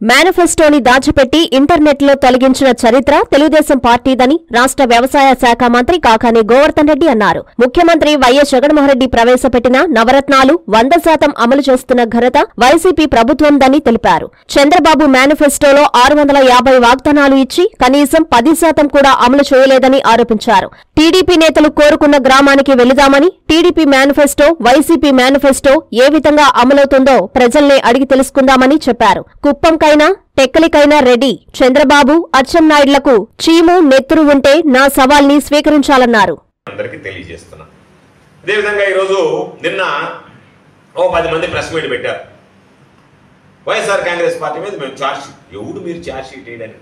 మేనిఫెస్టోని దాచిపెట్టి ఇంటర్నెట్లో తొలగించిన చరిత్ర తెలుగుదేశం పార్టీదని రాష్ట్ర వ్యవసాయ శాఖ మంత్రి కాకాని గోవర్ధన్ రెడ్డి అన్నారు ముఖ్యమంత్రి వైఎస్ జగన్మోహన్రెడ్డి ప్రవేశపెట్టిన నవరత్నాలు వంద శాతం అమలు చేస్తున్న ఘనత వైసీపీ ప్రభుత్వందని తెలిపారు చంద్రబాబు మేనిఫెస్టోలో ఆరు వందల యాభై వాగ్దానాలు ఇచ్చి కనీసం పది శాతం కూడా అమలు చేయలేదని ఆరోపించారు టీడీపీ నేతలు కోరుకున్న గ్రామానికి వెళుదామని టీడీపీ మేనిఫెస్టో వైసీపీ మేనిఫెస్టో ఏ విధంగా అమలవుతుందో ప్రజల్నే అడిగి తెలుసుకుందామని చెప్పారు కుప్పంకైనా టెక్కలికైనా రెడ్డి చంద్రబాబు అచ్చెన్నాయుడులకు చీము నెత్తురు ఉంటే నా సవాల్ని స్వీకరించాలన్నారు అందరికీ తెలియజేస్తున్నా అదేవిధంగా ఈరోజు నిన్న ఓ పది మంది ప్రెస్ మీట్ పెట్టారు వైఎస్ఆర్ కాంగ్రెస్ పార్టీ మీద మేము ఛార్జ్ షీట్ ఎవడు మీరు ఛార్జ్ షీట్ వేయడానికి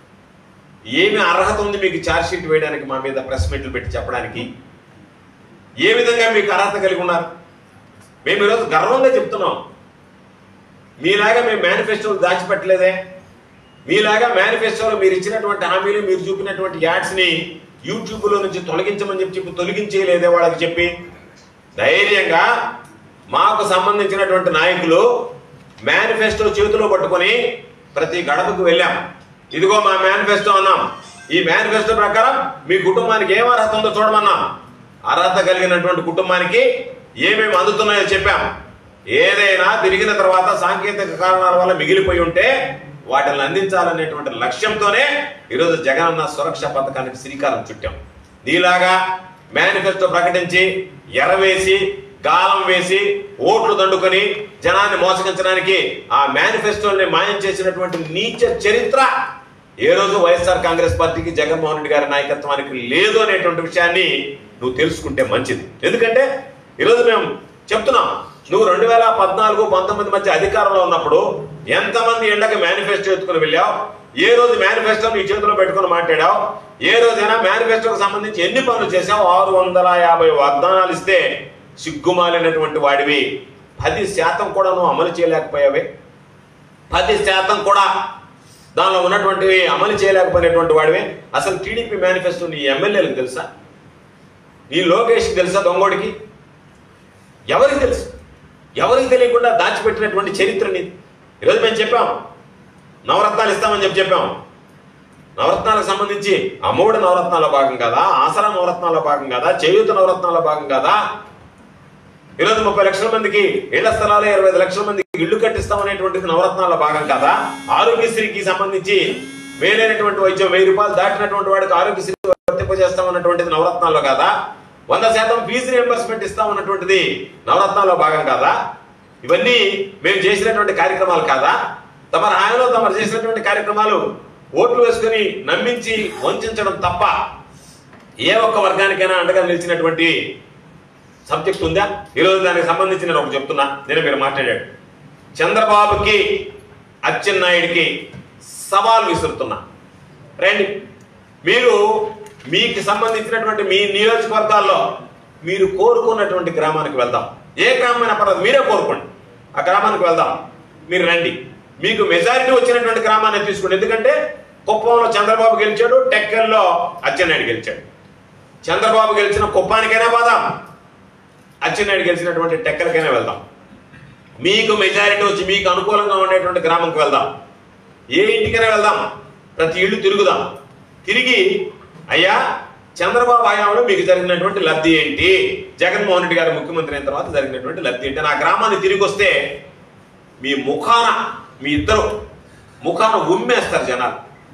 ఏమి అర్హత ఉంది మీకు ఛార్జ్ షీట్ వేయడానికి మా మీద ప్రెస్ మీట్లు పెట్టి చెప్పడానికి ఏ విధంగా మీకు అర్హత కలిగి ఉన్నారు మేము ఈరోజు గర్వంగా చెప్తున్నాం మీలాగా మేము మేనిఫెస్టోలు దాచిపెట్టలేదే మీలాగా మేనిఫెస్టోలో మీరు ఇచ్చినటువంటి హామీలు మీరు చూపినటువంటి యాడ్స్ని యూట్యూబ్లో నుంచి తొలగించమని చెప్పి చెప్పి తొలగించేయలేదే వాళ్ళకి చెప్పి ధైర్యంగా మాకు సంబంధించినటువంటి నాయకులు మేనిఫెస్టో చేతిలో పట్టుకొని ప్రతి గడపకు వెళ్ళాం ఇదిగో మా మేనిఫెస్టో అన్నాం ఈ మేనిఫెస్టో ప్రకారం మీ కుటుంబానికి ఏం అర్హత ఉందో చూడమన్నాం అర్హత కలిగినటువంటి కుటుంబానికి ఏమేమి అందుతున్నాయో చెప్పాం ఏదైనా తిరిగిన తర్వాత సాంకేతిక కారణాల వల్ల మిగిలిపోయి ఉంటే వాటిని అందించాలనేటువంటి లక్ష్యంతోనే ఈరోజు జగనన్న సురక్ష పథకానికి శ్రీకారం చుట్టాం నీలాగా మేనిఫెస్టో ప్రకటించి ఎరవేసి గాలం వేసి ఓట్లు దండుకొని జనాన్ని మోసగించడానికి ఆ మేనిఫెస్టోని మాయం చేసినటువంటి నీచ చరిత్ర ఏ రోజు వైఎస్ఆర్ కాంగ్రెస్ పార్టీకి జగన్మోహన్ రెడ్డి గారి నాయకత్వానికి లేదు అనేటువంటి విషయాన్ని నువ్వు తెలుసుకుంటే మంచిది ఎందుకంటే ఈరోజు మేము చెప్తున్నాం నువ్వు రెండు వేల పద్నాలుగు పంతొమ్మిది మధ్య అధికారంలో ఉన్నప్పుడు ఎంతమంది ఎండకి మేనిఫెస్టో ఎత్తుకుని వెళ్ళావు ఏ రోజు మేనిఫెస్టో నీ చేతిలో పెట్టుకుని మాట్లాడావు ఏ రోజైనా మేనిఫెస్టోకి సంబంధించి ఎన్ని పనులు చేసావు ఆరు వందల యాభై వాగ్దానాలు ఇస్తే సిగ్గుమాలినటువంటి వాడివి పది శాతం కూడా నువ్వు అమలు చేయలేకపోయావే పది శాతం కూడా దానిలో ఉన్నటువంటివి అమలు చేయలేకపోయినటువంటి వాడివే అసలు టీడీపీ మేనిఫెస్టో నీ ఎమ్మెల్యేలకు తెలుసా నీ లోకేష్కి తెలుసా దొంగోడికి ఎవరికి తెలుసు ఎవరికి తెలియకుండా దాచిపెట్టినటువంటి చరిత్రని ఈరోజు మేము చెప్పాం నవరత్నాలు ఇస్తామని చెప్పి చెప్పాం నవరత్నాలకు సంబంధించి అమ్మఒడి నవరత్నాల భాగం కదా ఆసరా నవరత్నాల భాగం కదా చేయూత నవరత్నాల భాగం కదా ఈరోజు ముప్పై లక్షల మందికి ఇళ్ల స్థలాలు ఇరవై ఐదు లక్షల మందికి ఇళ్లు కట్టిస్తామనేటువంటిది నవరత్నాల భాగం కదా ఆరోగ్యశ్రీకి సంబంధించి మేలైనటువంటి వైద్యం వెయ్యి రూపాయలు దాటినటువంటి వాడికి ఆరోగ్యశ్రీ వర్తింపజేస్తామన్నటువంటిది నవరత్నాల్లో కదా వంద శాతం ఫీజు రియంబర్స్మెంట్ ఇస్తామన్నటువంటిది నవరత్నాల్లో భాగం కాదా ఇవన్నీ మేము చేసినటువంటి కార్యక్రమాలు కాదా తమ హాయంలో తమరు చేసినటువంటి కార్యక్రమాలు ఓట్లు వేసుకుని నమ్మించి వంచడం తప్ప ఏ ఒక్క వర్గానికైనా అండగా నిలిచినటువంటి సబ్జెక్ట్ ఉందా ఈరోజు దానికి సంబంధించి నేను ఒకటి చెప్తున్నా నేను మీరు మాట్లాడాడు చంద్రబాబుకి అచ్చెన్నాయుడికి సవాల్ విసురుతున్నా రండి మీరు మీకు సంబంధించినటువంటి మీ నియోజకవర్గాల్లో మీరు కోరుకున్నటువంటి గ్రామానికి వెళ్దాం ఏ గ్రామమైన పర్వాలేదు మీరే కోరుకోండి ఆ గ్రామానికి వెళ్దాం మీరు రండి మీకు మెజారిటీ వచ్చినటువంటి గ్రామాన్ని తీసుకోండి ఎందుకంటే కుప్పంలో చంద్రబాబు గెలిచాడు టెక్కల్లో అచ్చెన్నాయుడు గెలిచాడు చంద్రబాబు గెలిచిన కుప్పానికైనా పోదాం అచ్చెన్నాయుడు గెలిచినటువంటి టెక్కలకైనా వెళ్దాం మీకు మెజారిటీ వచ్చి మీకు అనుకూలంగా ఉండేటువంటి గ్రామంకి వెళ్దాం ఏ ఇంటికైనా వెళ్దాం ప్రతి ఇల్లు తిరుగుదాం తిరిగి అయ్యా చంద్రబాబు హయాంలో మీకు జరిగినటువంటి లబ్ధి ఏంటి జగన్మోహన్ రెడ్డి గారు ముఖ్యమంత్రి అయిన తర్వాత జరిగినటువంటి లబ్ధి ఏంటి నా గ్రామాన్ని తిరిగి వస్తే మీ ముఖాన మీ ఇద్దరు ముఖాన ఉమ్మేస్తారు జనాలు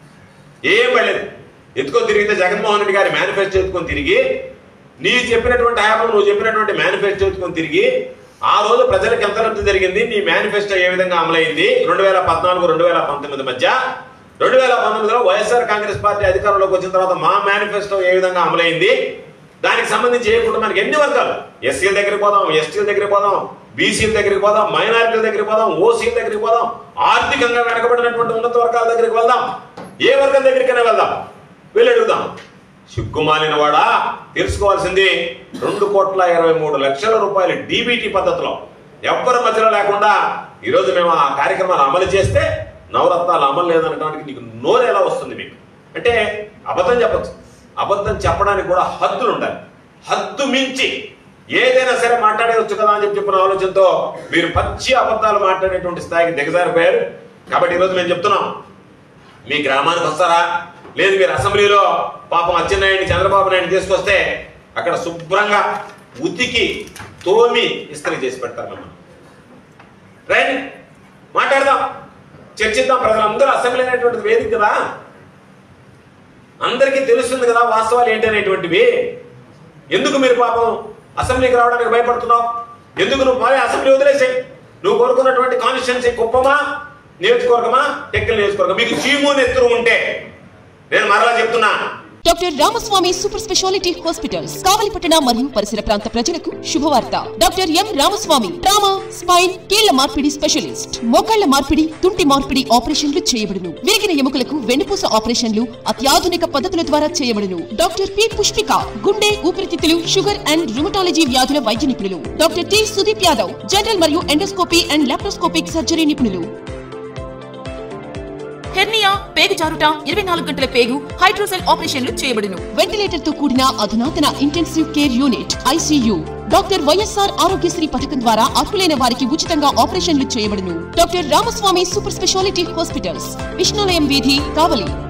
ఏం పడలేదు ఎత్తుకొని తిరిగితే జగన్మోహన్ రెడ్డి గారి మేనిఫెస్టో ఎత్తుకొని తిరిగి నీ చెప్పినటువంటి హయాంలో నువ్వు చెప్పినటువంటి మేనిఫెస్టో ఎత్తుకొని తిరిగి ఆ రోజు ప్రజలకు ఎంత లబ్ధి జరిగింది నీ మేనిఫెస్టో ఏ విధంగా అమలైంది రెండు వేల పద్నాలుగు రెండు వేల పంతొమ్మిది మధ్య రెండు వేల పంతొమ్మిదిలో వైఎస్ఆర్ కాంగ్రెస్ పార్టీ అధికారంలోకి వచ్చిన తర్వాత మా మేనిఫెస్టో ఏ విధంగా అమలైంది దానికి సంబంధించి ఏ కుటుంబానికి ఎన్ని వర్గాలు ఎస్సీల దగ్గరికి పోదాం ఎస్టీల దగ్గరికి పోదాం బీసీల దగ్గరికి పోదాం మైనారిటీల దగ్గరికి పోదాం ఓసీల దగ్గరికి పోదాం ఆర్థికంగా వెనకబడినటువంటి ఉన్నత వర్గాల దగ్గరికి వెళ్దాం ఏ వర్గం దగ్గరికైనా వెళ్దాం వెళ్ళి అడుగుదాం సిగ్గుమాలిన వాడా తెలుసుకోవాల్సింది రెండు కోట్ల ఇరవై మూడు లక్షల రూపాయలు డీబీటీ పద్ధతిలో ఎవ్వరి మధ్యలో లేకుండా ఈరోజు మేము ఆ కార్యక్రమాలు అమలు చేస్తే నవరత్నాలు అమలు లేదనడానికి నీకు నోరు ఎలా వస్తుంది మీకు అంటే అబద్ధం చెప్పచ్చు అబద్ధం చెప్పడానికి కూడా హద్దులు ఉండాలి హద్దు మించి ఏదైనా సరే మాట్లాడేవచ్చు కదా అని చెప్పి చెప్పిన ఆలోచనతో మీరు పచ్చి అబద్ధాలు మాట్లాడేటువంటి స్థాయికి దిగజారిపోయారు కాబట్టి ఈరోజు మేము చెప్తున్నాం మీ గ్రామానికి వస్తారా లేదు మీరు అసెంబ్లీలో పాపం అచ్చెన్నాయుడిని చంద్రబాబు నాయుడు తీసుకొస్తే అక్కడ శుభ్రంగా ఉతికి తోమి ఇస్త్రీ చేసి పెడతారు మిమ్మల్ని రైట్ మాట్లాడదాం చర్చిద్దాం ప్రజలందరూ అసెంబ్లీ అనేటువంటిది వేదిక కదా అందరికీ తెలుస్తుంది కదా వాస్తవాలు ఏంటి అనేటువంటివి ఎందుకు మీరు పాపం అసెంబ్లీకి రావడానికి భయపడుతున్నావు ఎందుకు నువ్వు మరి అసెంబ్లీ వదిలేసాయి నువ్వు కోరుకున్నటువంటి కాన్స్టిట్యున్సీ కుప్పమా నియోజకవర్గమా టెక్కల్ నియోజకవర్గం మీకు చీము నెత్తురు ఉంటే నేను మరలా చెప్తున్నా doctor Ramaswamy super speciality hospitals కావలిపట్టణ మరియు పరిసర ప్రాంత ప్రజలకు శుభవార్త doctor M Ramaswamy trauma spine కీళ్ల మార్పిడి స్పెషలిస్ట్ మోకాళ్ల మార్పిడి తుంటి మార్పిడి ఆపరేషన్లు చేయబడును విరిగిన ఎముకలకు వెన్నుపూస ఆపరేషన్లు అత్యాధునిక పద్ధతుల ద్వారా చేయబడును డాక్టర్ పి పుష్పిక గుండె ఊపిరితిత్తులు షుగర్ అండ్ రుమటాలజీ వ్యాధుల వైద్య నిపుణులు doctor T Sudeep Yadav general మరియు ఎండోస్కోపీ అండ్ లాప్రోస్కోపిక్ సర్జరీ నిపుణులు హెర్నియా పేగు జారుట ఇరవై నాలుగు గంటల పేగు హైడ్రోసెల్ ఆపరేషన్లు చేయబడును వెంటిలేటర్ తో కూడిన అధునాతన intensive care unit ICU doctor YSR Aarogyasri పథకం ద్వారా అర్హులైన వారికి ఉచితంగా ఆపరేషన్లు చేయబడును doctor Ramaswamy super speciality hospitals Vishnulayam వీధి కావలి